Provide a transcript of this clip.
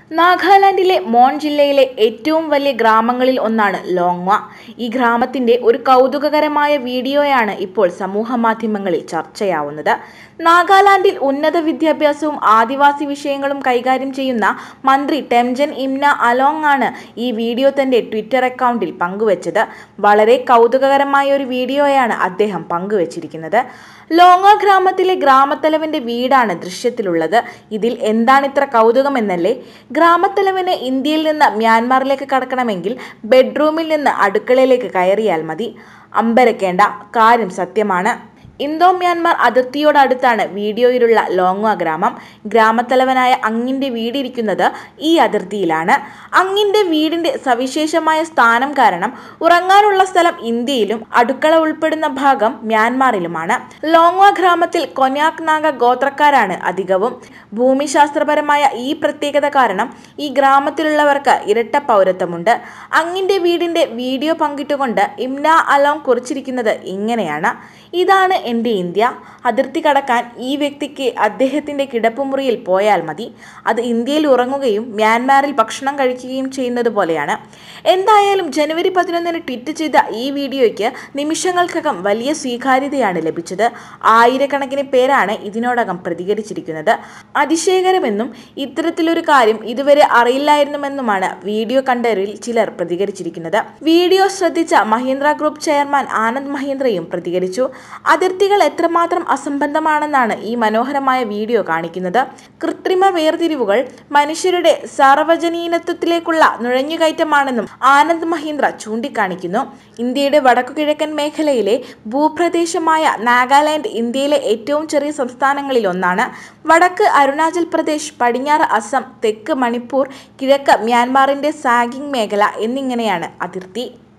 നാഗാലാൻഡിലെ മോൺ ജില്ലയിലെ ഏറ്റവും വലിയ ഗ്രാമങ്ങളിൽ ഒന്നാണ് ലോങ്വ ഈ ഗ്രാമത്തിന്റെ ഒരു കൗതുകകരമായ വീഡിയോയാണ് ഇപ്പോൾ സമൂഹ മാധ്യമങ്ങളിൽ ചർച്ചയാവുന്നത് നാഗാലാൻഡിൽ ഉന്നത വിദ്യാഭ്യാസവും ആദിവാസി വിഷയങ്ങളും കൈകാര്യം ചെയ്യുന്ന മന്ത്രി ടെംജൻ ഇംന അലോങ് ആണ് ഈ വീഡിയോ തന്റെ ട്വിറ്റർ അക്കൗണ്ടിൽ പങ്കുവച്ചത് വളരെ കൗതുകകരമായ ഒരു വീഡിയോയാണ് അദ്ദേഹം പങ്കുവച്ചിരിക്കുന്നത് ലോങ്ങ ഗ്രാമത്തിലെ ഗ്രാമത്തലവന്റെ വീടാണ് ദൃശ്യത്തിലുള്ളത് ഇതിൽ എന്താണ് ഇത്ര കൗതുകമെന്നല്ലേ ഗ്രാമത്തലവന് ഇന്ത്യയിൽ നിന്ന് മ്യാൻമാറിലേക്ക് കടക്കണമെങ്കിൽ ബെഡ്റൂമിൽ നിന്ന് അടുക്കളയിലേക്ക് കയറിയാൽ മതി അമ്പരക്കേണ്ട കാര്യം സത്യമാണ് ഇന്തോ മ്യാൻമാർ അതിർത്തിയോടടുത്താണ് വീഡിയോയിലുള്ള ലോങ്വ ഗ്രാമം ഗ്രാമത്തലവനായ അങ്ങിന്റെ വീടിരിക്കുന്നത് ഈ അതിർത്തിയിലാണ് അങ്ങിന്റെ വീടിന്റെ സവിശേഷമായ സ്ഥാനം കാരണം ഉറങ്ങാനുള്ള സ്ഥലം ഇന്ത്യയിലും അടുക്കള ഉൾപ്പെടുന്ന ഭാഗം മ്യാൻമാറിലുമാണ് ലോങ്വ ഗ്രാമത്തിൽ കൊന്യാക് നാഗ ഗോത്രക്കാരാണ് അധികവും ഭൂമിശാസ്ത്രപരമായ ഈ പ്രത്യേകത കാരണം ഈ ഗ്രാമത്തിലുള്ളവർക്ക് ഇരട്ട പൗരത്വമുണ്ട് അങ്ങിന്റെ വീടിന്റെ വീഡിയോ പങ്കിട്ടുകൊണ്ട് ഇംന അലോങ് കുറിച്ചിരിക്കുന്നത് ഇങ്ങനെയാണ് ഇതാണ് എൻ്റെ ഇന്ത്യ അതിർത്തി കടക്കാൻ ഈ വ്യക്തിക്ക് അദ്ദേഹത്തിൻ്റെ കിടപ്പുമുറിയിൽ പോയാൽ മതി അത് ഇന്ത്യയിൽ ഉറങ്ങുകയും മ്യാൻമാറിൽ ഭക്ഷണം കഴിക്കുകയും ചെയ്യുന്നത് പോലെയാണ് എന്തായാലും ജനുവരി പതിനൊന്നിന് ട്വീറ്റ് ചെയ്ത ഈ വീഡിയോയ്ക്ക് നിമിഷങ്ങൾക്കകം വലിയ സ്വീകാര്യതയാണ് ലഭിച്ചത് ആയിരക്കണക്കിന് പേരാണ് ഇതിനോടകം പ്രതികരിച്ചിരിക്കുന്നത് അതിശയകരമെന്നും ഇത്തരത്തിലൊരു കാര്യം ഇതുവരെ അറിയില്ലായിരുന്നുമെന്നുമാണ് വീഡിയോ കണ്ടവരിൽ ചിലർ പ്രതികരിച്ചിരിക്കുന്നത് വീഡിയോ ശ്രദ്ധിച്ച മഹീന്ദ്ര ഗ്രൂപ്പ് ചെയർമാൻ ആനന്ദ് മഹീന്ദ്രയും പ്രതികരിച്ചു അതിർത്തികൾ എത്രമാത്രം അസംബന്ധമാണെന്നാണ് ഈ മനോഹരമായ വീഡിയോ കാണിക്കുന്നത് കൃത്രിമ വേർതിരിവുകൾ മനുഷ്യരുടെ സാർവജനീനത്വത്തിലേക്കുള്ള നുഴഞ്ഞുകയറ്റമാണെന്നും ആനന്ദ് മഹീന്ദ്ര ചൂണ്ടിക്കാണിക്കുന്നു ഇന്ത്യയുടെ വടക്കുകിഴക്കൻ മേഖലയിലെ ഭൂപ്രദേശമായ നാഗാലാൻഡ് ഇന്ത്യയിലെ ഏറ്റവും ചെറിയ സംസ്ഥാനങ്ങളിൽ ഒന്നാണ് വടക്ക് അരുണാചൽ പ്രദേശ് പടിഞ്ഞാറ് അസം തെക്ക് മണിപ്പൂർ കിഴക്ക് മ്യാൻമാറിന്റെ സാഗിങ് മേഖല എന്നിങ്ങനെയാണ് അതിർത്തി